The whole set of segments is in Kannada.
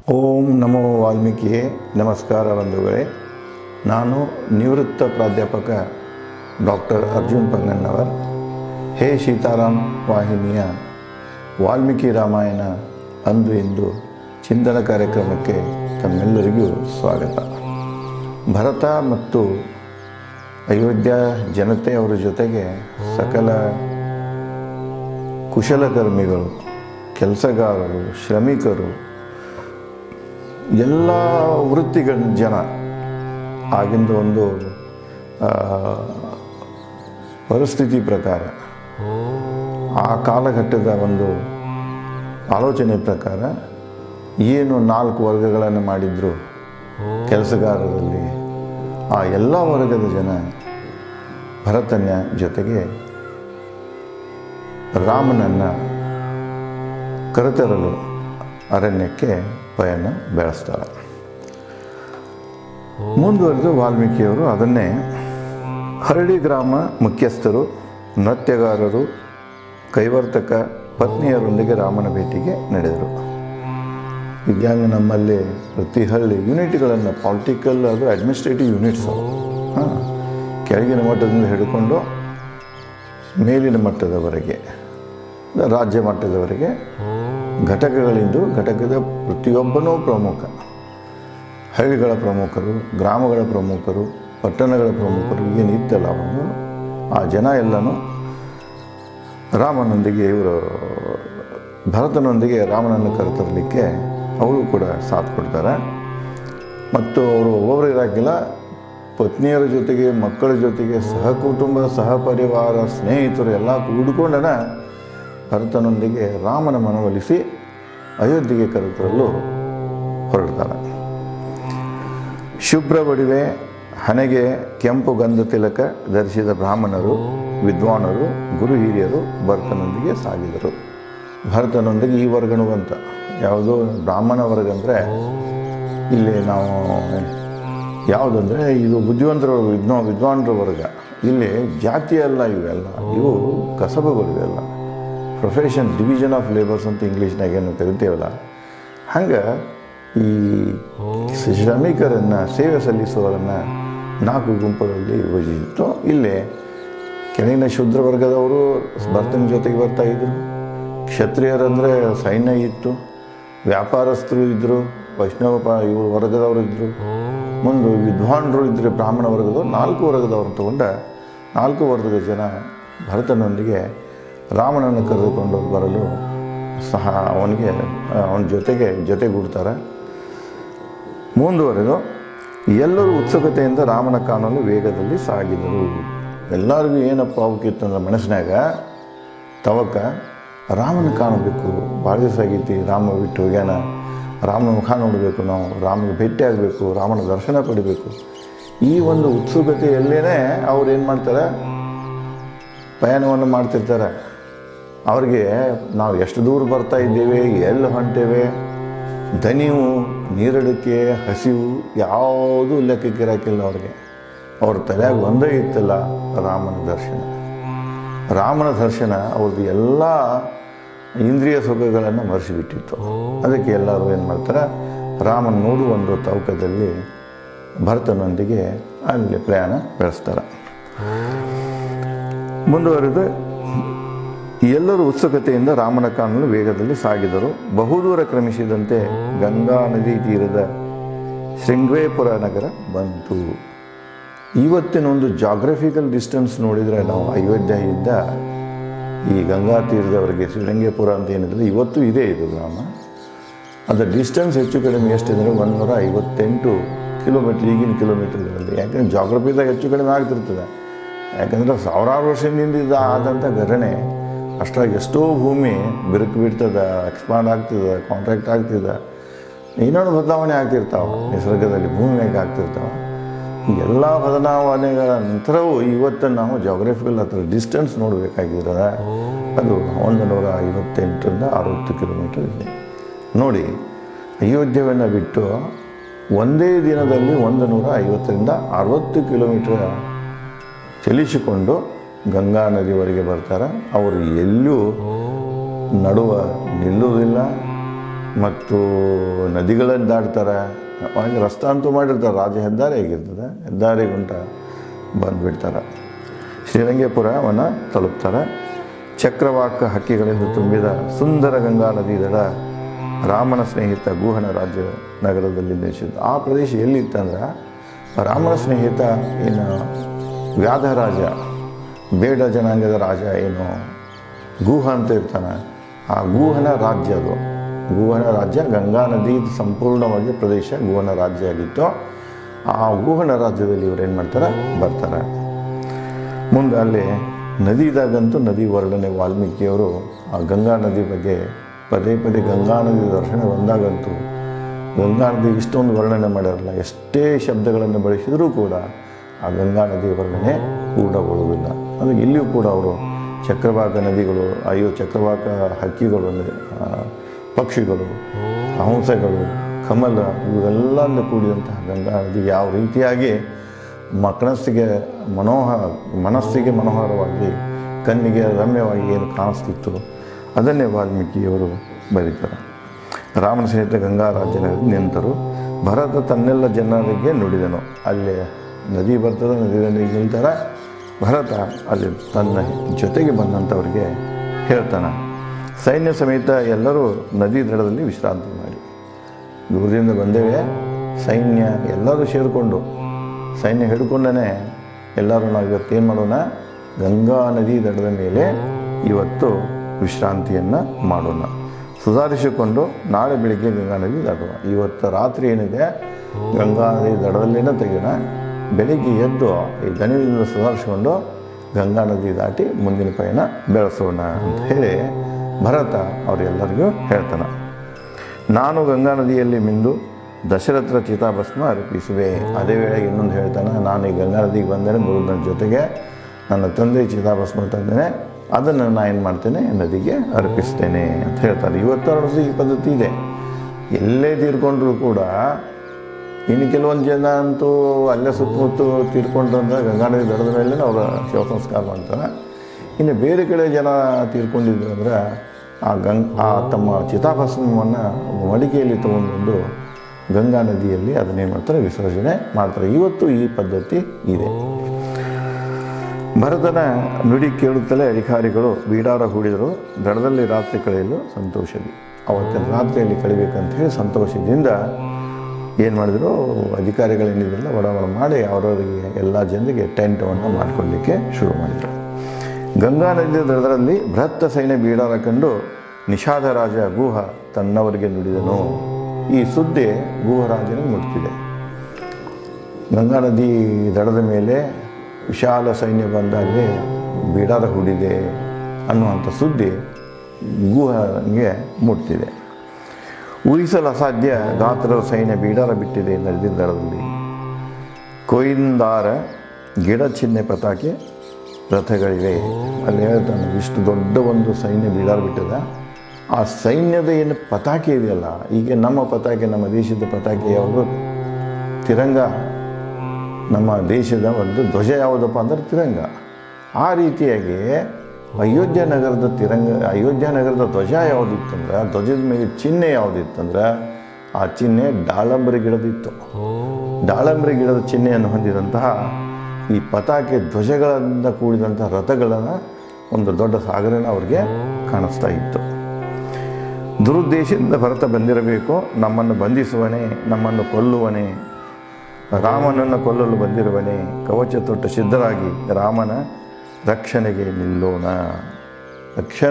ಓಂ ನಮೋ ವಾಲ್ಮೀಕಿಯೇ ನಮಸ್ಕಾರ ಬಂಧುಗಳೇ ನಾನು ನಿವೃತ್ತ ಪ್ರಾಧ್ಯಾಪಕ ಡಾಕ್ಟರ್ ಅರ್ಜುನ್ ಪಂಗನ್ನವರ್ ಹೇ ಸೀತಾರಾಮ್ ವಾಹಿನಿಯ ವಾಲ್ಮೀಕಿ ರಾಮಾಯಣ ಅಂದು ಇಂದು ಚಿಂತನ ಕಾರ್ಯಕ್ರಮಕ್ಕೆ ತಮ್ಮೆಲ್ಲರಿಗೂ ಸ್ವಾಗತ ಭರತ ಮತ್ತು ಅಯೋಧ್ಯ ಜನತೆಯವರ ಜೊತೆಗೆ ಸಕಲ ಕುಶಲಕರ್ಮಿಗಳು ಕೆಲಸಗಾರರು ಶ್ರಮಿಕರು ಎಲ್ಲ ವೃತ್ತಿಗಳ ಜನ ಆಗಿಂದ ಒಂದು ಆ, ಪರಿಸ್ಥಿತಿ ಪ್ರಕಾರ ಆ ಕಾಲಘಟ್ಟದ ಒಂದು ಆಲೋಚನೆ ಪ್ರಕಾರ ಏನು ನಾಲ್ಕು ವರ್ಗಗಳನ್ನು ಮಾಡಿದ್ರು ಕೆಲಸಗಾರರಲ್ಲಿ ಆ ಎಲ್ಲ ವರ್ಗದ ಜನ ಭರತನ ಜೊತೆಗೆ ರಾಮನನ್ನು ಕರೆತರಲು ಅರಣ್ಯಕ್ಕೆ ಪಯಣ ಬೆಳೆಸ್ತಾರೆ ಮುಂದುವರೆದು ವಾಲ್ಮೀಕಿಯವರು ಅದನ್ನೇ ಹರಳಿ ಗ್ರಾಮ ಮುಖ್ಯಸ್ಥರು ನೃತ್ಯಗಾರರು ಕೈವರ್ತಕ ಪತ್ನಿಯರೊಂದಿಗೆ ರಾಮನ ಭೇಟಿಗೆ ನಡೆದರು ಇದ್ಯಾಂಗ ನಮ್ಮಲ್ಲಿ ಪ್ರತಿ ಹಳ್ಳಿ ಯೂನಿಟ್ಗಳನ್ನು ಪಾಲಿಟಿಕಲ್ ಅದು ಅಡ್ಮಿನಿಸ್ಟ್ರೇಟಿವ್ ಯೂನಿಟ್ಸ್ ಅವು ಹಾಂ ಕೆಳಗಿನ ಮಟ್ಟದಿಂದ ಹಿಡ್ಕೊಂಡು ಮೇಲಿನ ಮಟ್ಟದವರೆಗೆ ರಾಜ್ಯ ಮಟ್ಟದವರೆಗೆ ಘಟಕಗಳಿಂದು ಘಟಕದ ಪ್ರತಿಯೊಬ್ಬನೂ ಪ್ರಮುಖ ಹಳ್ಳಿಗಳ ಪ್ರಮುಖರು ಗ್ರಾಮಗಳ ಪ್ರಮುಖರು ಪಟ್ಟಣಗಳ ಪ್ರಮುಖರು ಏನಿತ್ತಲ್ಲ ಅವನು ಆ ಜನ ಎಲ್ಲನೂ ರಾಮನೊಂದಿಗೆ ಇವರು ಭರತನೊಂದಿಗೆ ರಾಮನನ್ನು ಕರೆತರಲಿಕ್ಕೆ ಅವರು ಕೂಡ ಸಾಥ್ ಕೊಡ್ತಾರೆ ಮತ್ತು ಅವರು ಒಬ್ಬೊಬ್ಬರು ಇರೋಕ್ಕಿಲ್ಲ ಪತ್ನಿಯರ ಜೊತೆಗೆ ಮಕ್ಕಳ ಜೊತೆಗೆ ಸಹಕುಟುಂಬ ಸಹಪರಿವಾರ ಸ್ನೇಹಿತರು ಎಲ್ಲ ಕೂಡಿಕೊಂಡನ ಭರತನೊಂದಿಗೆ ರಾಮನ ಮನವೊಲಿಸಿ ಅಯೋಧ್ಯೆಗೆ ಕರೆತರಲು ಹೊರಡ್ತಾರೆ ಶುಭ್ರ ಬಡಿವೆ ಹಣೆಗೆ ಕೆಂಪು ಗಂಧ ತಿಲಕ ಧರಿಸಿದ ಬ್ರಾಹ್ಮಣರು ವಿದ್ವಾನರು ಗುರು ಹಿರಿಯರು ಭರತನೊಂದಿಗೆ ಸಾಗಿದರು ಭರತನೊಂದಿಗೆ ಈ ವರ್ಗನು ಅಂತ ಯಾವುದೋ ಬ್ರಾಹ್ಮಣ ವರ್ಗ ಅಂದರೆ ಇಲ್ಲಿ ನಾವು ಯಾವುದಂದರೆ ಇದು ಬುದ್ಧಿವಂತರ ವಿದ್ವಾ ವಿದ್ವಾನರ ವರ್ಗ ಇಲ್ಲಿ ಜಾತಿ ಅಲ್ಲ ಇವೆಲ್ಲ ಇವು ಕಸಬುಗಳು ಇವೆಲ್ಲ ಪ್ರೊಫೆಷನ್ ಡಿವಿಷನ್ ಆಫ್ ಲೇಬರ್ಸ್ ಅಂತ ಇಂಗ್ಲೀಷ್ನಾಗ ಏನು ಕರಿತೀವಲ್ಲ ಹಂಗೆ ಈ ಶ್ರಮಿಕರನ್ನು ಸೇವೆ ಸಲ್ಲಿಸುವವರನ್ನು ನಾಲ್ಕು ಗುಂಪುಗಳಲ್ಲಿ ವಿಭಜಿಸಿತ್ತು ಇಲ್ಲಿ ಕೆಳಗಿನ ಶೂದ್ರ ವರ್ಗದವರು ಭರ್ತನ ಜೊತೆಗೆ ಬರ್ತಾ ಇದ್ರು ಕ್ಷತ್ರಿಯರಂದರೆ ಸೈನ್ಯ ಇತ್ತು ವ್ಯಾಪಾರಸ್ಥರು ಇದ್ದರು ವೈಷ್ಣವ ಪ ಇವರು ವರ್ಗದವರು ಇದ್ದರು ಮುಂದೆ ವಿದ್ವಾಂಸರು ಇದ್ದರೆ ಬ್ರಾಹ್ಮಣ ವರ್ಗದವರು ನಾಲ್ಕು ವರ್ಗದವರು ತಗೊಂಡ ನಾಲ್ಕು ವರ್ಗದ ಜನ ಭರತನೊಂದಿಗೆ ರಾಮನನ್ನು ಕರೆದುಕೊಂಡು ಬರಲು ಸಹ ಅವನಿಗೆ ಅವನ ಜೊತೆಗೆ ಜೊತೆಗೂಡ್ತಾರೆ ಮುಂದುವರೆದು ಎಲ್ಲರೂ ಉತ್ಸುಕತೆಯಿಂದ ರಾಮನ ಕಾಣಲು ವೇಗದಲ್ಲಿ ಸಾಗಿದರು ಎಲ್ಲರಿಗೂ ಏನಪ್ಪ ಅವಕ್ಕಿತ್ತಂದ್ರೆ ಮನಸ್ಸಿನಾಗ ತವಕ ರಾಮನ ಕಾಣಬೇಕು ಭಾಳ ದಿವಸ ಆಗೈತಿ ರಾಮ ಬಿಟ್ಟು ಹೋಗ್ಯಾನ ರಾಮನ ಮುಖ ನೋಡಬೇಕು ನಾವು ರಾಮನ ಭೇಟಿ ಆಗಬೇಕು ರಾಮನ ದರ್ಶನ ಪಡಿಬೇಕು ಈ ಒಂದು ಉತ್ಸುಕತೆಯಲ್ಲೇ ಅವ್ರು ಏನು ಮಾಡ್ತಾರೆ ಪಯಣವನ್ನು ಮಾಡ್ತಿರ್ತಾರೆ ಅವ್ರಿಗೆ ನಾವು ಎಷ್ಟು ದೂರ ಬರ್ತಾ ಇದ್ದೇವೆ ಎಲ್ಲಿ ಹೊಂಟೇವೆ ದನಿವು ನೀರಡಿಕೆ ಹಸಿವು ಯಾವುದೂ ಲೆಕ್ಕಕ್ಕೆ ಇರೋಕ್ಕಿಲ್ಲ ಅವ್ರಿಗೆ ಅವ್ರ ತಲೆಯಾಗ ಒಂದೇ ಇತ್ತಲ್ಲ ರಾಮನ ದರ್ಶನ ರಾಮನ ದರ್ಶನ ಅವ್ರದ್ದು ಎಲ್ಲ ಇಂದ್ರಿಯ ಸುಖಗಳನ್ನು ಮರೆಸಿಬಿಟ್ಟಿತ್ತು ಅದಕ್ಕೆ ಎಲ್ಲರೂ ಏನು ಮಾಡ್ತಾರೆ ರಾಮನ ನೋಡು ಒಂದು ತವಕದಲ್ಲಿ ಭರತನೊಂದಿಗೆ ಅಲ್ಲಿ ಪ್ರಯಾಣ ಬೆಳೆಸ್ತಾರೆ ಮುಂದುವರೆದು ಎಲ್ಲರೂ ಉತ್ಸುಕತೆಯಿಂದ ರಾಮನ ಕಾಣಲು ವೇಗದಲ್ಲಿ ಸಾಗಿದರು ಬಹುದೂರ ಕ್ರಮಿಸಿದಂತೆ ಗಂಗಾ ನದಿ ತೀರದ ಶೃಂಗೇಪುರ ನಗರ ಬಂತು ಇವತ್ತಿನ ಒಂದು ಜಾಗ್ರಫಿಕಲ್ ಡಿಸ್ಟೆನ್ಸ್ ನೋಡಿದರೆ ನಾವು ಅಯೋಧ್ಯೆಯಿಂದ ಈ ಗಂಗಾ ತೀರದವರೆಗೆ ಶ್ರೀರಂಗೇಪುರ ಅಂತ ಏನಿದೆ ಇವತ್ತು ಇದೆ ಇದು ಗ್ರಾಮ ಅದರ ಡಿಸ್ಟೆನ್ಸ್ ಹೆಚ್ಚು ಕಡಿಮೆ ಎಷ್ಟಿದೆ ಒಂದೂರ ಐವತ್ತೆಂಟು ಕಿಲೋಮೀಟ್ರ್ ಈಗಿನ ಕಿಲೋಮೀಟರ್ಗಳಲ್ಲಿ ಯಾಕಂದ್ರೆ ಜಾಗ್ರಫಿದಾಗ ಹೆಚ್ಚು ಕಡಿಮೆ ಆಗ್ತಿರ್ತದೆ ಯಾಕಂದರೆ ಸಾವಿರಾರು ವರ್ಷದಿಂದ ಇದು ಆದಂಥ ಘಟನೆ ಅಷ್ಟ್ರಾಗಿ ಎಷ್ಟೋ ಭೂಮಿ ಬಿರುಕು ಬಿಡ್ತದೆ ಎಕ್ಸ್ಪಾಂಡ್ ಆಗ್ತದೆ ಕಾಂಟ್ರಾಕ್ಟ್ ಆಗ್ತದೆ ಇನ್ನೊಂದು ಬದಲಾವಣೆ ಆಗ್ತಿರ್ತಾವೆ ನಿಸರ್ಗದಲ್ಲಿ ಭೂಮಿ ಮ್ಯಾಗ ಆಗ್ತಿರ್ತಾವೆ ಈ ಎಲ್ಲ ಬದಲಾವಣೆಗಳ ನಂತರವೂ ಇವತ್ತು ನಾವು ಜಾಗ್ರಫಿಕಲ್ ಹತ್ರ ಡಿಸ್ಟೆನ್ಸ್ ನೋಡಬೇಕಾಗಿದ್ರೆ ಅದು ಒಂದು ನೂರ ಐವತ್ತೆಂಟರಿಂದ ಅರವತ್ತು ಕಿಲೋಮೀಟರ್ ಇದೆ ನೋಡಿ ಅಯೋಧ್ಯೆಯನ್ನು ಬಿಟ್ಟು ಒಂದೇ ದಿನದಲ್ಲಿ ಒಂದು ನೂರ ಐವತ್ತರಿಂದ ಅರವತ್ತು ಕಿಲೋಮೀಟರ್ ಚಲಿಸಿಕೊಂಡು ಗಂಗಾ ನದಿವರೆಗೆ ಬರ್ತಾರೆ ಅವರು ಎಲ್ಲೂ ನಡುವ ನಿಲ್ಲುವುದಿಲ್ಲ ಮತ್ತು ನದಿಗಳನ್ನು ದಾಟ್ತಾರೆ ಅವಾಗ ರಸ್ತೆ ಅಂತೂ ಮಾಡಿರ್ತಾರೆ ರಾಜ ಹೆದ್ದಾರಿ ಆಗಿರ್ತದೆ ಹೆದ್ದಾರಿ ಗುಂಟ ಬಂದುಬಿಡ್ತಾರೆ ಶ್ರೀರಂಗಪುರವನ್ನು ತಲುಪ್ತಾರೆ ಚಕ್ರವಾಕ ಹಕ್ಕಿಗಳಿಂದ ತುಂಬಿದ ಸುಂದರ ಗಂಗಾ ನದಿ ದಡ ರಾಮನ ಸ್ನೇಹಿತ ಗೂಹನ ರಾಜ್ಯ ನಗರದಲ್ಲಿ ನಿಲ್ಲಿಸಿದ್ದು ಆ ಪ್ರದೇಶ ಎಲ್ಲಿತ್ತಂದ್ರೆ ರಾಮನ ಸ್ನೇಹಿತ ಏನು ವ್ಯಾಧರಾಜ ಬೇಡ ಜನಾಂಗದ ರಾಜ ಏನು ಗೂಹ ಅಂತ ಇರ್ತಾನೆ ಆ ಗೂಹನ ರಾಜ್ಯ ಅದು ಗೂಹನ ರಾಜ್ಯ ಗಂಗಾ ನದಿ ಸಂಪೂರ್ಣವಾಗಿ ಪ್ರದೇಶ ಗೂಹನ ರಾಜ್ಯ ಆಗಿತ್ತು ಆ ಗೂಹನ ರಾಜ್ಯದಲ್ಲಿ ಇವ್ರು ಏನು ಮಾಡ್ತಾರೆ ಬರ್ತಾರೆ ಮುಂದೆ ಅಲ್ಲಿ ನದಿದಾಗಂತೂ ನದಿ ವರ್ಣನೆ ವಾಲ್ಮೀಕಿಯವರು ಆ ಗಂಗಾ ನದಿ ಬಗ್ಗೆ ಪದೇ ಪದೇ ಗಂಗಾ ನದಿ ದರ್ಶನ ಬಂದಾಗಂತೂ ಗಂಗಾ ನದಿ ಇಷ್ಟೊಂದು ವರ್ಣನೆ ಮಾಡಿರಲ್ಲ ಎಷ್ಟೇ ಶಬ್ದಗಳನ್ನು ಬಳಸಿದರೂ ಕೂಡ ಆ ಗಂಗಾ ನದಿ ವರ್ಣನೆ ಪೂರ್ಣಗೊಳ್ಳುವುದಿಲ್ಲ ಅಂದರೆ ಇಲ್ಲಿಯೂ ಕೂಡ ಅವರು ಚಕ್ರವಾಕ ನದಿಗಳು ಅಯ್ಯೋ ಚಕ್ರವಾಕ ಹಕ್ಕಿಗಳು ಆ, ಪಕ್ಷಿಗಳು ಹಂಸಗಳು ಕಮಲ ಇವೆಲ್ಲದಿಂದ ಕೂಡಿದಂತಹ ಗಂಗಾ ನದಿ ಯಾವ ರೀತಿಯಾಗಿ ಮನಸ್ಸಿಗೆ ಮನೋಹ ಮನಸ್ಸಿಗೆ ಮನೋಹರವಾಗಿ ಕಣ್ಣಿಗೆ ರಮ್ಯವಾಗಿ ಏನು ಕಾಣಿಸ್ತಿತ್ತು ಅದನ್ನೇ ವಾಲ್ಮೀಕಿಯವರು ಬರೀತಾರೆ ರಾಮನ ಸಹಿತ ಗಂಗಾ ರಾಜ್ಯದಲ್ಲಿ ನಿಂತರು ಭರತ ತನ್ನೆಲ್ಲ ಜನರಿಗೆ ನುಡಿದನು ಅಲ್ಲಿ ನದಿ ಬರ್ತದೆ ನದಿಯಲ್ಲಿ ನಿಲ್ತಾರೆ ಭರತ ಅಲ್ಲಿ ತನ್ನ ಜೊತೆಗೆ ಬಂದಂಥವ್ರಿಗೆ ಹೇಳ್ತಾನೆ ಸೈನ್ಯ ಸಮೇತ ಎಲ್ಲರೂ ನದಿ ದಡದಲ್ಲಿ ವಿಶ್ರಾಂತಿ ಮಾಡಿ ದೂರದಿಂದ ಬಂದೇವೆ ಸೈನ್ಯ ಎಲ್ಲರೂ ಸೇರಿಕೊಂಡು ಸೈನ್ಯ ಹಿಡ್ಕೊಂಡೇ ಎಲ್ಲರೂ ನಾವು ಇವತ್ತು ಏನು ಮಾಡೋಣ ಗಂಗಾ ನದಿ ದಡದ ಮೇಲೆ ಇವತ್ತು ವಿಶ್ರಾಂತಿಯನ್ನು ಮಾಡೋಣ ಸುಧಾರಿಸಿಕೊಂಡು ನಾಳೆ ಬೆಳಿಗ್ಗೆ ಗಂಗಾ ನದಿ ದಾಟುವ ಇವತ್ತು ರಾತ್ರಿ ಏನಿದೆ ಗಂಗಾ ನದಿ ದಡದಲ್ಲೇನೆ ತೆಗೆಯೋಣ ಬೆಳಿಗ್ಗೆ ಎದ್ದು ಈ ದಣಿವಿನಿಂದ ಸುಧಾರಿಸಿಕೊಂಡು ಗಂಗಾ ನದಿ ದಾಟಿ ಮುಂದಿನ ಪಯಣ ಬೆಳೆಸೋಣ ಅಂತ ಹೇಳಿ ಭರತ ಅವರೆಲ್ಲರಿಗೂ ಹೇಳ್ತಾನೆ ನಾನು ಗಂಗಾ ನದಿಯಲ್ಲಿ ಮಿಂದು ದಶರಥರ ಚಿತಾಭಸ್ಮ ಅರ್ಪಿಸುವೆ ಅದೇ ವೇಳೆಗೆ ಇನ್ನೊಂದು ಹೇಳ್ತಾನೆ ನಾನು ಈ ಗಂಗಾ ನದಿಗೆ ಬಂದೇನೆ ಗುರುದನ ಜೊತೆಗೆ ನನ್ನ ತಂದೆ ಚಿತಾಭಸ್ಮ ತಂದೇನೆ ಅದನ್ನು ನಾನು ಏನು ಮಾಡ್ತೇನೆ ನದಿಗೆ ಅರ್ಪಿಸ್ತೇನೆ ಅಂತ ಹೇಳ್ತಾರೆ ಇವತ್ತು ಈ ಪದ್ಧತಿ ಇದೆ ಎಲ್ಲೇ ತೀರ್ಕೊಂಡ್ರೂ ಕೂಡ ಇನ್ನು ಕೆಲವೊಂದು ಜನ ಅಂತೂ ಅಲ್ಲೇ ಸುತ್ತಮುತ್ತ ತೀರ್ಕೊಂಡ್ರು ಅಂದ್ರೆ ಗಂಗಾ ನದಿ ದಡದ ಮೇಲೆ ಅವರ ಶವ ಸಂಸ್ಕಾರ ಮಾಡ್ತಾರೆ ಇನ್ನು ಬೇರೆ ಕಡೆ ಜನ ತೀರ್ಕೊಂಡಿದ್ರು ಅಂದ್ರೆ ಆ ಗಂಗ್ ಆ ತಮ್ಮ ಚಿತಾಭಸ್ಮವನ್ನು ಮಡಿಕೆಯಲ್ಲಿ ತಗೊಂಡ್ಬಂದು ಗಂಗಾ ನದಿಯಲ್ಲಿ ಅದನ್ನೇನು ಮಾಡ್ತಾರೆ ವಿಸರ್ಜನೆ ಮಾಡ್ತಾರೆ ಇವತ್ತು ಈ ಪದ್ಧತಿ ಇದೆ ಭರತನ ನುಡಿ ಕೇಳುತ್ತಲೇ ಅಧಿಕಾರಿಗಳು ಬೀಡಾರ ಹೂಡಿದರು ದಡದಲ್ಲಿ ರಾತ್ರಿ ಕಳೆಯಲು ಸಂತೋಷದಿ ಅವತ್ತಿನ ರಾತ್ರಿಯಲ್ಲಿ ಕಳಿಬೇಕಂತ ಹೇಳಿ ಸಂತೋಷದಿಂದ ಏನು ಮಾಡಿದ್ರು ಅಧಿಕಾರಿಗಳೇನಿದ್ರಲ್ಲ ಒಡ ಒಡ ಮಾಡಿ ಅವರವರಿಗೆ ಎಲ್ಲ ಜನರಿಗೆ ಟೆಂಟವನ್ನು ಮಾಡ್ಕೊಳ್ಳಿಕ್ಕೆ ಶುರು ಮಾಡಿದರು ಗಂಗಾ ನದಿಯ ದಡದಲ್ಲಿ ಬೃಹತ್ತ ಸೈನ್ಯ ಬೀಡಾರ ಕಂಡು ನಿಷಾದ ರಾಜ ಗೂಹ ತನ್ನವರಿಗೆ ನುಡಿದನು ಈ ಸುದ್ದಿ ಗೂಹರಾಜನಿಗೆ ಮುಟ್ತಿದೆ ಗಂಗಾ ನದಿ ದಡದ ಮೇಲೆ ವಿಶಾಲ ಸೈನ್ಯ ಬಂದಾಗಲೇ ಬೀಡಾರ ಹೂಡಿದೆ ಅನ್ನುವಂಥ ಸುದ್ದಿ ಗುಹನಿಗೆ ಮುಟ್ತಿದೆ ಊಹಿಸಲು ಅಸಾಧ್ಯ ಗಾತ್ರದ ಸೈನ್ಯ ಬೀಡಾರ ಬಿಟ್ಟಿದೆ ನದಿ ದಡದಲ್ಲಿ ಕೊಯಿಂದಾರ ಗಿಡ ಚಿಹ್ನೆ ಪತಾಕೆ ರಥಗಳಿವೆ ಅಲ್ಲಿ ಹೇಳ್ತಾನೆ ಇಷ್ಟು ದೊಡ್ಡ ಒಂದು ಸೈನ್ಯ ಬೀಡಾರ ಬಿಟ್ಟದ ಆ ಸೈನ್ಯದ ಏನು ಪತಾಕೆ ಇದೆಯಲ್ಲ ಈಗ ನಮ್ಮ ಪತಾಕೆ ನಮ್ಮ ದೇಶದ ಪತಾಕೆ ಯಾವುದು ತಿರಂಗ ನಮ್ಮ ದೇಶದ ಒಂದು ಧ್ವಜ ಯಾವುದಪ್ಪ ಅಂದ್ರೆ ತಿರಂಗ ಆ ರೀತಿಯಾಗಿ ಅಯೋಧ್ಯ ನಗರದ ತಿರಂಗ ಅಯೋಧ್ಯ ನಗರದ ಧ್ವಜ ಯಾವುದಿತ್ತಂದ್ರೆ ಆ ಧ್ವಜದ ಮೇಲೆ ಚಿಹ್ನೆ ಯಾವುದಿತ್ತಂದ್ರೆ ಆ ಚಿಹ್ನೆ ದಾಳಂಬರಿ ಗಿಡದಿತ್ತು ದಾಳಂಬರಿ ಗಿಡದ ಚಿಹ್ನೆಯನ್ನು ಹೊಂದಿದಂತಹ ಈ ಪತಾಕೆ ಧ್ವಜಗಳಿಂದ ಕೂಡಿದಂತಹ ರಥಗಳನ್ನು ಒಂದು ದೊಡ್ಡ ಸಾಗರನ ಅವ್ರಿಗೆ ಕಾಣಿಸ್ತಾ ಇತ್ತು ದುರುದ್ದೇಶದಿಂದ ಭರತ ಬಂದಿರಬೇಕು ನಮ್ಮನ್ನು ಬಂಧಿಸುವನೇ ನಮ್ಮನ್ನು ಕೊಲ್ಲುವನೇ ರಾಮನನ್ನು ಕೊಲ್ಲಲು ಬಂದಿರುವನೇ ಕವಚ ತೊಟ್ಟ ಸಿದ್ಧರಾಗಿ ರಾಮನ ರಕ್ಷಣೆಗೆ ನಿಲ್ಲೋಣ ರಕ್ಷಣ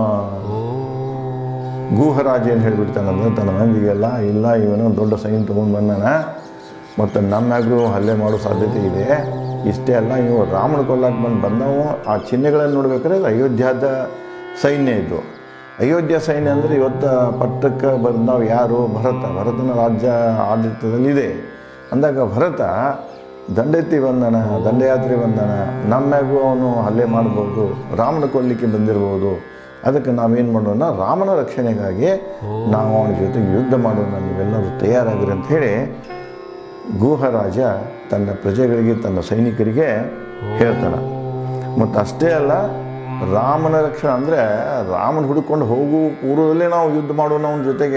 ಗೂಹರಾಜ ಏನು ಹೇಳಿಬಿಡ್ತಾನಂದ್ರೆ ತನ್ನ ಮಂದಿಗೆಲ್ಲ ಇಲ್ಲ ಇವನು ದೊಡ್ಡ ಸೈನ್ ತೊಗೊಂಡು ಬಂದಾನ ಮತ್ತು ನಮ್ಮಾಗೂ ಹಲ್ಲೆ ಮಾಡೋ ಸಾಧ್ಯತೆ ಇದೆ ಇಷ್ಟೇ ಅಲ್ಲ ಇವು ರಾಮನ ಕೊಲ್ಲಕ್ಕೆ ಬಂದು ಬಂದವು ಆ ಚಿಹ್ನೆಗಳನ್ನು ನೋಡ್ಬೇಕಾದ್ರೆ ಅದು ಅಯೋಧ್ಯದ ಸೈನ್ಯ ಇದು ಅಯೋಧ್ಯ ಸೈನ್ಯ ಅಂದರೆ ಇವತ್ತು ಪಟ್ಟಕ್ಕೆ ಬಂದವು ಯಾರು ಭರತ ಭರತನ ರಾಜ್ಯ ಆಡಳಿತದಲ್ಲಿದೆ ಅಂದಾಗ ಭರತ ದಂಡೆತ್ತಿ ಬಂದನ ದಂಡಯಾತ್ರೆ ಬಂದನ ನಮ್ಮ್ಯಾಗೂ ಅವನು ಹಲ್ಲೆ ಮಾಡ್ಬೋದು ರಾಮನ ಕೊಲ್ಲಿಕ್ಕೆ ಬಂದಿರ್ಬೋದು ಅದಕ್ಕೆ ನಾವೇನು ಮಾಡೋಣ ರಾಮನ ರಕ್ಷಣೆಗಾಗಿ ನಾವು ಅವನ ಜೊತೆಗೆ ಯುದ್ಧ ಮಾಡೋಣ ನೀವೆಲ್ಲರೂ ತಯಾರಾಗಿರಿ ಅಂತ ಹೇಳಿ ಗೂಹರಾಜ ತನ್ನ ಪ್ರಜೆಗಳಿಗೆ ತನ್ನ ಸೈನಿಕರಿಗೆ ಹೇಳ್ತಾನೆ ಮತ್ತು ಅಷ್ಟೇ ಅಲ್ಲ ರಾಮನ ರಕ್ಷಣೆ ಅಂದರೆ ರಾಮನ ಹುಡುಕೊಂಡು ಹೋಗು ಪೂರ್ವದಲ್ಲೇ ನಾವು ಯುದ್ಧ ಮಾಡೋಣ ಅವನ ಜೊತೆಗೆ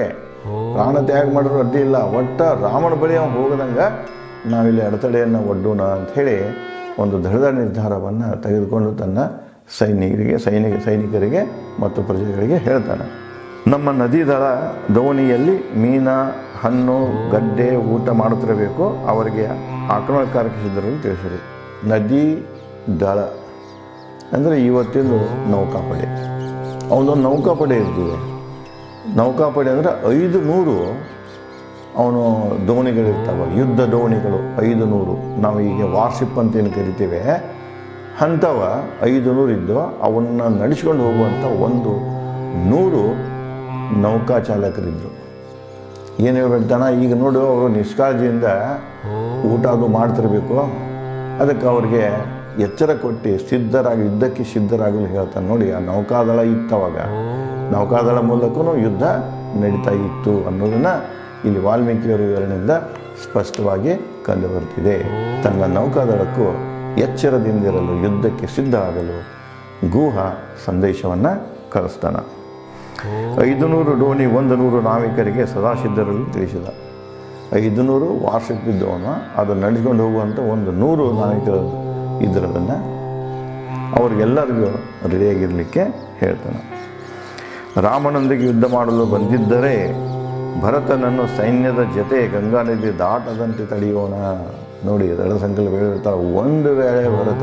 ಪ್ರಾಣ ತ್ಯಾಗ ಮಾಡಿದ್ರು ಅಡ್ಡಿ ಇಲ್ಲ ಒಟ್ಟ ರಾಮನ ಬಳಿ ಅವ್ನು ಹೋಗದಂಗೆ ನಾವಿಲ್ಲಿ ಅಡೆತಡೆಯನ್ನು ಒಡ್ಡೋಣ ಅಂಥೇಳಿ ಒಂದು ದೃಢ ನಿರ್ಧಾರವನ್ನು ತೆಗೆದುಕೊಂಡು ತನ್ನ ಸೈನಿಕರಿಗೆ ಸೈನಿಕ ಸೈನಿಕರಿಗೆ ಮತ್ತು ಪ್ರಜೆಗಳಿಗೆ ಹೇಳ್ತಾನೆ ನಮ್ಮ ನದಿ ದಳ ದೋಣಿಯಲ್ಲಿ ಮೀನ ಹಣ್ಣು ಗಡ್ಡೆ ಊಟ ಮಾಡುತ್ತಿರಬೇಕು ಅವರಿಗೆ ಆಕ್ರಮಣಕಾರಕ ಸಿದ್ಧರಲ್ಲಿ ತಿಳಿಸಿರಿ ನದಿ ದಳ ಅಂದರೆ ಇವತ್ತಿಂದು ನೌಕಾಪಡೆ ಅವನೊಂದು ನೌಕಾಪಡೆ ಇರ್ತದೆ ನೌಕಾಪಡೆ ಅಂದರೆ ಐದು ನೂರು ಅವನು ದೋಣಿಗಳಿರ್ತಾವೆ ಯುದ್ಧ ದೋಣಿಗಳು ಐದು ನೂರು ನಾವು ಈಗ ವಾರ್ಷಿಪ್ ಅಂತ ಏನು ಕರಿತೇವೆ ಅಂಥವ ಐದು ನೂರು ಇದ್ದು ಅವನ್ನ ನಡೆಸ್ಕೊಂಡು ಹೋಗುವಂಥ ಒಂದು ನೂರು ನೌಕಾ ಚಾಲಕರಿದ್ದರು ಏನು ಹೇಳ್ಬಿಡ್ತಾನ ಈಗ ನೋಡು ಅವರು ನಿಷ್ಕಾಳಜಿಯಿಂದ ಊಟ ಅದು ಮಾಡ್ತಿರ್ಬೇಕು ಅದಕ್ಕೆ ಅವ್ರಿಗೆ ಎಚ್ಚರ ಕೊಟ್ಟು ಸಿದ್ಧರಾಗಿ ಯುದ್ಧಕ್ಕೆ ಸಿದ್ಧರಾಗಲು ಹೇಳ್ತಾನೆ ನೋಡಿ ಆ ನೌಕಾದಳ ಇತ್ತವಾಗ ನೌಕಾದಳ ಮೂಲಕನೂ ಯುದ್ಧ ನಡೀತಾ ಇತ್ತು ಅನ್ನೋದನ್ನು ಇಲ್ಲಿ ವಾಲ್ಮೀಕಿಯವರ ವಿವರಣೆಯಿಂದ ಸ್ಪಷ್ಟವಾಗಿ ಕಂಡು ಬರ್ತಿದೆ ತನ್ನ ನೌಕಾದಳಕ್ಕೂ ಎಚ್ಚರದಿಂದಿರಲು ಯುದ್ಧಕ್ಕೆ ಸಿದ್ಧ ಆಗಲು ಗೂಹ ಸಂದೇಶವನ್ನು ಕಳಿಸ್ತಾನೆ ಐದು ನೂರು ಡೋಣಿ ಒಂದು ನೂರು ನಾವಿಕರಿಗೆ ಸದಾಸಿದ್ಧರಲ್ಲಿ ತಿಳಿಸಿದ ಐದು ನೂರು ವಾರ್ಷಿಕ ಬಿದ್ದವನು ಅದು ನಡೆಸ್ಕೊಂಡು ಹೋಗುವಂಥ ಒಂದು ನೂರು ನಾವಿಕರು ಇದ್ರದನ್ನು ಅವ್ರಿಗೆಲ್ಲರಿಗೂ ರೆಡಿಯಾಗಿರಲಿಕ್ಕೆ ಹೇಳ್ತಾನೆ ರಾಮನೊಂದಿಗೆ ಯುದ್ಧ ಮಾಡಲು ಬಂದಿದ್ದರೆ ಭರತನನ್ನು ಸೈನ್ಯದ ಜೊತೆ ಗಂಗಾ ನದಿ ದಾಟದಂತೆ ತಡೆಯೋಣ ನೋಡಿ ದಳ ಸಂಕಲ್ಪ ಹೇಳಿರ್ತಾರೆ ಒಂದು ವೇಳೆ ಭರತ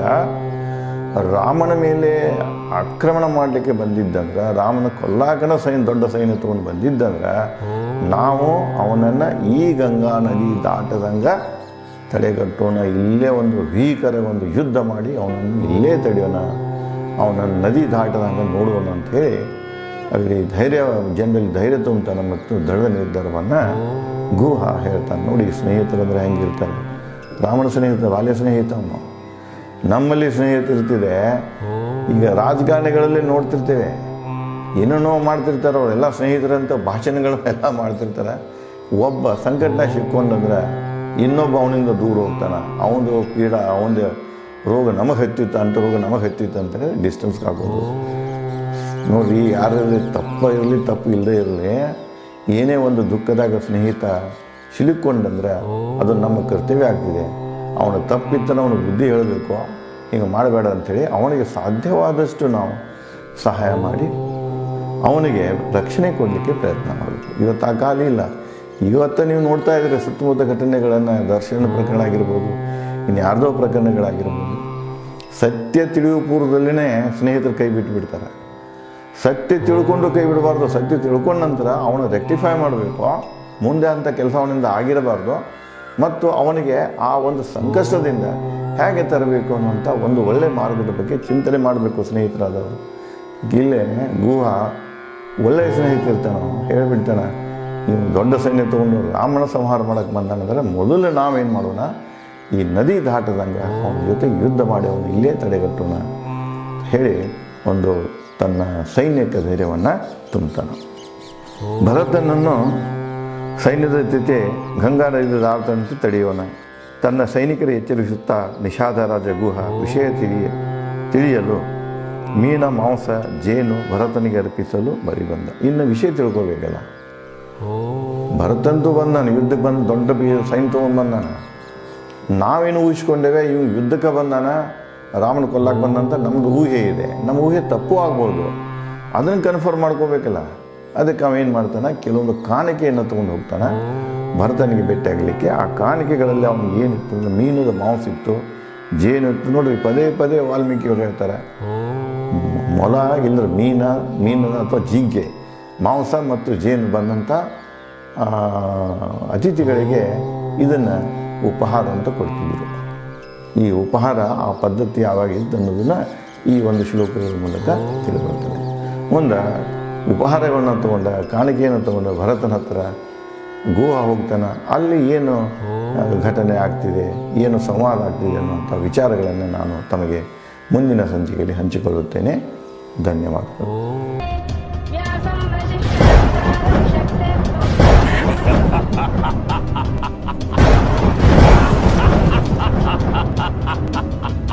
ರಾಮನ ಮೇಲೆ ಆಕ್ರಮಣ ಮಾಡಲಿಕ್ಕೆ ಬಂದಿದ್ದಂದ್ರೆ ರಾಮನ ಕೊಲ್ಲಾಕನ ಸೈನ್ಯ ದೊಡ್ಡ ಸೈನ್ಯ ತೊಗೊಂಡು ಬಂದಿದ್ದಂದ್ರೆ ನಾವು ಅವನನ್ನು ಈ ಗಂಗಾ ನದಿ ದಾಟದಂಗೆ ತಡೆಗಟ್ಟೋಣ ಇಲ್ಲೇ ಒಂದು ಭೀಕರ ಒಂದು ಯುದ್ಧ ಮಾಡಿ ಅವನನ್ನು ಇಲ್ಲೇ ತಡೆಯೋಣ ಅವನನ್ನು ನದಿ ದಾಟದಂಗೆ ನೋಡೋಣ ಅಂಥೇಳಿ ಅಲ್ಲಿ ಧೈರ್ಯ ಜನರಲ್ಲಿ ಧೈರ್ಯ ತುಂಬತಾನೆ ಮತ್ತು ದೃಢ ನಿರ್ಧಾರವನ್ನು ಗೂಹ ಹೇಳ್ತಾನೆ ನೋಡಿ ಸ್ನೇಹಿತರಂದ್ರೆ ಹೆಂಗಿರ್ತಾರೆ ರಾಮನ ಸ್ನೇಹಿತ ಬಾಲ್ಯ ಸ್ನೇಹಿತ ಅವನು ನಮ್ಮಲ್ಲಿ ಸ್ನೇಹಿತರಿರ್ತಿದೆ ಈಗ ರಾಜಕಾರಣಿಗಳಲ್ಲಿ ನೋಡ್ತಿರ್ತೇವೆ ಏನೇನೋ ಮಾಡ್ತಿರ್ತಾರೆ ಅವರೆಲ್ಲ ಸ್ನೇಹಿತರಂತ ಭಾಷಣಗಳನ್ನೆಲ್ಲ ಮಾಡ್ತಿರ್ತಾರೆ ಒಬ್ಬ ಸಂಕಟ ಸಿಕ್ಕೊಂಡಂದ್ರೆ ಇನ್ನೊಬ್ಬ ಅವನಿಂದ ದೂರ ಹೋಗ್ತಾನೆ ಅವನದು ಪೀಡ ಅವನದು ರೋಗ ನಮಗೆ ಹತ್ತಿತ್ತು ಅಂತ ರೋಗ ನಮಗೆ ಹತ್ತಿತ್ತು ಅಂತೇಳಿ ಡಿಸ್ಟೆನ್ಸ್ ಹಾಕೋದು ನೋಡ್ರಿ ಯಾರಲ್ಲಿ ತಪ್ಪ ಇರಲಿ ತಪ್ಪು ಇಲ್ಲದೆ ಇರಲಿ ಏನೇ ಒಂದು ದುಃಖದಾಗ ಸ್ನೇಹಿತ ಸಿಲುಕೊಂಡಂದ್ರೆ ಅದು ನಮ್ಮ ಕರ್ತವ್ಯ ಆಗ್ತಿದೆ ಅವನ ತಪ್ಪಿತ್ತನ ಅವನು ಬುದ್ಧಿ ಹೇಳಬೇಕು ಹಿಂಗೆ ಮಾಡಬೇಡ ಅಂಥೇಳಿ ಅವನಿಗೆ ಸಾಧ್ಯವಾದಷ್ಟು ನಾವು ಸಹಾಯ ಮಾಡಿ ಅವನಿಗೆ ರಕ್ಷಣೆ ಕೊಡಲಿಕ್ಕೆ ಪ್ರಯತ್ನ ಮಾಡಬೇಕು ಇವತ್ತು ಆ ಕಾಲ ಇಲ್ಲ ಇವತ್ತು ನೀವು ನೋಡ್ತಾ ಇದ್ದೀರಿ ಸುತ್ತಮುತ್ತ ಘಟನೆಗಳನ್ನು ದರ್ಶನ ಪ್ರಕರಣ ಆಗಿರ್ಬೋದು ಇನ್ನು ಯಾರ್ದೋ ಪ್ರಕರಣಗಳಾಗಿರ್ಬೋದು ಸತ್ಯ ತಿಳಿಯುವ ಪೂರ್ವದಲ್ಲೇ ಸ್ನೇಹಿತರು ಕೈ ಬಿಟ್ಟು ಬಿಡ್ತಾರೆ ಸತ್ಯ ತಿಳ್ಕೊಂಡು ಕೈ ಬಿಡಬಾರ್ದು ಸತ್ಯ ತಿಳ್ಕೊಂಡ ನಂತರ ಅವನು ರೆಕ್ಟಿಫೈ ಮಾಡಬೇಕು ಮುಂದೆ ಅಂಥ ಕೆಲಸ ಅವನಿಂದ ಆಗಿರಬಾರ್ದು ಮತ್ತು ಅವನಿಗೆ ಆ ಒಂದು ಸಂಕಷ್ಟದಿಂದ ಹೇಗೆ ತರಬೇಕು ಅನ್ನುವಂಥ ಒಂದು ಒಳ್ಳೆಯ ಮಾರ್ಗದ ಬಗ್ಗೆ ಚಿಂತನೆ ಮಾಡಬೇಕು ಸ್ನೇಹಿತರಾದವರು ಇಲ್ಲೇ ಗುಹ ಒಳ್ಳೆಯ ಸ್ನೇಹಿತ ಇರ್ತಾನೆ ಹೇಳಿಬಿಡ್ತಾನೆ ನೀವು ದೊಡ್ಡ ಸೈನ್ಯ ತೊಗೊಂಡು ರಾಮನ ಸಂಹಾರ ಮಾಡೋಕ್ಕೆ ಬಂದಾನಂದರೆ ಮೊದಲು ನಾವೇನು ಮಾಡೋಣ ಈ ನದಿ ದಾಟದಂಗೆ ಅವನ ಜೊತೆ ಯುದ್ಧ ಮಾಡಿ ಅವನು ಇಲ್ಲೇ ತಡೆಗಟ್ಟೋಣ ಹೇಳಿ ಒಂದು ತನ್ನ ಸೈನ್ಯಕ್ಕೆ ಧೈರ್ಯವನ್ನು ತುಂಬುತ್ತಾನೆ ಭರತನನ್ನು ಸೈನ್ಯದ ಜೊತೆ ಗಂಗಾ ನದಿ ದಾಟದಂತೆ ತಡೆಯೋಣ ತನ್ನ ಸೈನಿಕರು ಎಚ್ಚರಿಸುತ್ತಾ ನಿಷಾದ ರಾಜ ಗುಹ ವಿಷಯ ತಿಳಿಯ ತಿಳಿಯಲು ಮೀನ ಮಾಂಸ ಜೇನು ಭರತನಿಗೆ ಅರ್ಪಿಸಲು ಬರಿ ಬಂದ ಇನ್ನು ವಿಷಯ ತಿಳ್ಕೊಬೇಕಲ್ಲ ಭರತಂತೂ ಬಂದಾನ ಯುದ್ಧಕ್ಕೆ ಬಂದು ದೊಡ್ಡ ಬಿ ಸೈನ್ ತೊಗೊಂಡು ಬಂದಾನ ನಾವೇನು ಊಹಿಸ್ಕೊಂಡೇವೆ ಇವು ಯುದ್ಧಕ್ಕೆ ಬಂದಾನ ರಾಮನ ಕೊಲ್ಲಕ್ಕೆ ಬಂದಂತ ನಮ್ಮದು ಊಹೆ ಇದೆ ನಮ್ಮ ಊಹೆ ತಪ್ಪು ಆಗ್ಬೋದು ಅದನ್ನು ಕನ್ಫರ್ಮ್ ಮಾಡ್ಕೋಬೇಕಲ್ಲ ಅದಕ್ಕೆ ಅವೇನು ಮಾಡ್ತಾನೆ ಕೆಲವೊಂದು ಕಾಣಿಕೆಯನ್ನು ತೊಗೊಂಡು ಹೋಗ್ತಾನೆ ಭರತನಿಗೆ ಭೇಟಿಯಾಗಲಿಕ್ಕೆ ಆ ಕಾಣಿಕೆಗಳಲ್ಲಿ ಅವನಿಗೆ ಏನಿತ್ತು ಅಂದರೆ ಮೀನದ ಮಾಂಸ ಇತ್ತು ಜೇನು ಇತ್ತು ನೋಡ್ರಿ ಪದೇ ಪದೇ ವಾಲ್ಮೀಕಿಯವರು ಹೇಳ್ತಾರೆ ಮೊಲ ಇಲ್ಲರ ಮೀನ ಮೀನು ಅಥವಾ ಜಿಂಕೆ ಮಾಂಸ ಮತ್ತು ಜೇನು ಬಂದಂಥ ಆ, ಅತಿಥಿಗಳಿಗೆ ಇದನ್ನು ಉಪಹಾರ ಅಂತ ಕೊಡ್ತಿದ್ರು ಈ ಉಪಹಾರ ಆ ಪದ್ಧತಿ ಯಾವಾಗ ಇತ್ತು ಅನ್ನೋದನ್ನು ಈ ಒಂದು ಶ್ಲೋಕಗಳ ಮೂಲಕ ತಿಳಿಬರ್ತದೆ ಮುಂದೆ ಉಪಹಾರಗಳನ್ನು ತಗೊಂಡ ಕಾಣಿಕೆಯನ್ನು ತಗೊಂಡ ಭರತನ ಹತ್ರ ಗೋವಾ ಹೋಗ್ತಾನೆ ಅಲ್ಲಿ ಏನು ಆ, ಘಟನೆ ಆಗ್ತಿದೆ ಏನು ಸಂವಾದ ಆಗ್ತಿದೆ ಅನ್ನುವಂಥ ವಿಚಾರಗಳನ್ನು ನಾನು ತಮಗೆ ಮುಂದಿನ ಸಂಚಿಕೆಯಲ್ಲಿ ಹಂಚಿಕೊಳ್ಳುತ್ತೇನೆ ಧನ್ಯವಾದಗಳು व्यासं वसिष्ठं शक्तेभ्यो